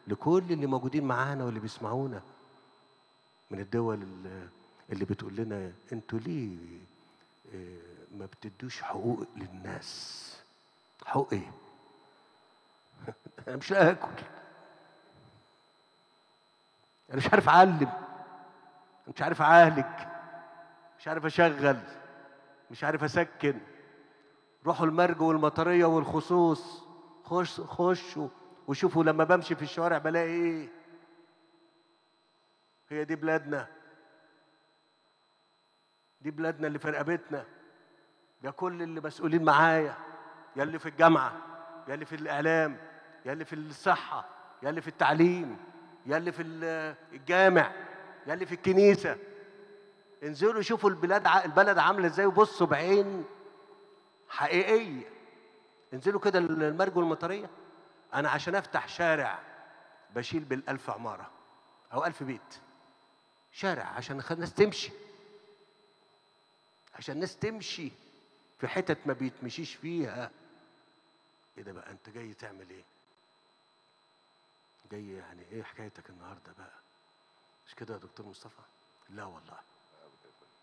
لكل اللي موجودين معانا واللي بيسمعونا من الدول اللي- اللي بتقول لنا انتوا ليه آه، ما بتدوش حقوق للناس حقوق ايه انا مش لاقي اكل انا مش عارف اعلم مش عارف اعالج مش عارف اشغل مش عارف اسكن روحوا المرج والمطريه والخصوص خش خشوا وشوفوا لما بمشي في الشوارع بلاقي ايه هي دي بلادنا دي بلادنا اللي في رقبتنا يا كل اللي مسؤولين معايا يا اللي في الجامعه يا اللي في الاعلام يا اللي في الصحه يا اللي في التعليم يا اللي في ال- الجامع يا اللي في الكنيسه انزلوا شوفوا البلاد ع- البلد عامله ازاي وبصوا بعين حقيقيه انزلوا كده المرج والمطريه انا عشان افتح شارع بشيل بالالف عماره او الف بيت شارع عشان خ- الناس تمشي عشان الناس تمشي في حتت ما بيتمشيش فيها ايه ده بقى انت جاي تعمل ايه جاي يعني ايه حكايتك النهارده بقى مش كده يا دكتور مصطفى لا والله